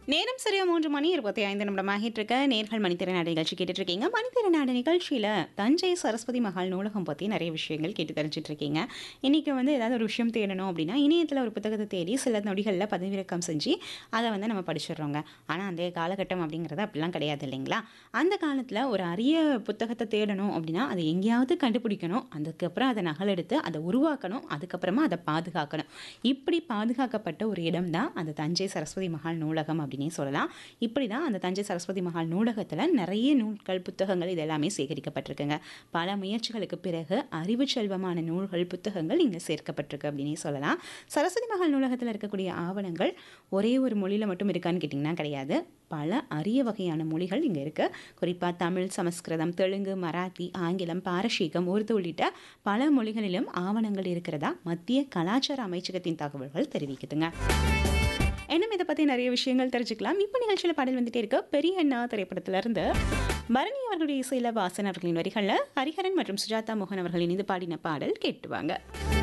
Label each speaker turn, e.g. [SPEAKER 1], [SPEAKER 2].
[SPEAKER 1] நேரம் சரியா மூன்று மணி இருபத்தி ஐந்து நிமிடமாகிட்டு இருக்க நேர்கள் மணித்திறனாடு நிகழ்ச்சி கேட்டுட்டு இருக்கீங்க மணித்திறனாடு நிகழ்ச்சியில் தஞ்சை சரஸ்வதி மகால் நூலகம் பற்றி நிறைய விஷயங்கள் கேட்டு தெரிஞ்சிட்டு இருக்கீங்க இன்றைக்கி வந்து ஏதாவது ஒரு விஷயம் தேடணும் அப்படின்னா இணையத்தில் ஒரு புத்தகத்தை தேடி சில நொடிகளில் பதிவிறக்கம் செஞ்சு அதை வந்து நம்ம படிச்சிடுறோங்க ஆனால் அந்த காலகட்டம் அப்படிங்கிறது அப்படிலாம் கிடையாது இல்லைங்களா அந்த காலத்தில் ஒரு அரிய புத்தகத்தை தேடணும் அப்படின்னா அதை எங்கேயாவது கண்டுபிடிக்கணும் அதுக்கப்புறம் அதை நகலெடுத்து அதை உருவாக்கணும் அதுக்கப்புறமா அதை பாதுகாக்கணும் இப்படி பாதுகாக்கப்பட்ட ஒரு இடம் தான் அந்த தஞ்சை சரஸ்வதி மகால் நூலகம் அப்படின்னே சொல்லலாம் இப்படி தான் அந்த தஞ்சை சரஸ்வதி மகால் நூலகத்தில் நிறைய நூல்கள் புத்தகங்கள் இது எல்லாமே சேகரிக்கப்பட்டிருக்குங்க பல முயற்சிகளுக்கு பிறகு அறிவு செல்வமான நூல்கள் புத்தகங்கள் இங்கே சேர்க்கப்பட்டிருக்கு அப்படின்னே சொல்லலாம் சரஸ்வதி மகால் நூலகத்தில் இருக்கக்கூடிய ஆவணங்கள் ஒரே ஒரு மொழியில் மட்டும் இருக்கான்னு கேட்டிங்கன்னா கிடையாது பல அரிய வகையான மொழிகள் இங்கே இருக்குது குறிப்பாக தமிழ் சமஸ்கிருதம் தெலுங்கு மராத்தி ஆங்கிலம் பாரசீகம் உருது உள்ளிட்ட பல மொழிகளிலும் ஆவணங்கள் இருக்கிறதா மத்திய கலாச்சார அமைச்சகத்தின் தகவல்கள் தெரிவிக்குதுங்க இன்னும் இதை பற்றி நிறைய விஷயங்கள் தெரிஞ்சுக்கலாம் இப்போ நிகழ்ச்சியில் பாடல் வந்துட்டே இருக்க பெரிய அண்ணா திரைப்படத்திலிருந்து பரணி அவர்களுடைய இசையில் வாசன் அவர்களின் வரிகளில் ஹரிஹரன் மற்றும் சுஜாதா மோகன் அவர்கள் இணைந்து பாடின பாடல் கேட்டுவாங்க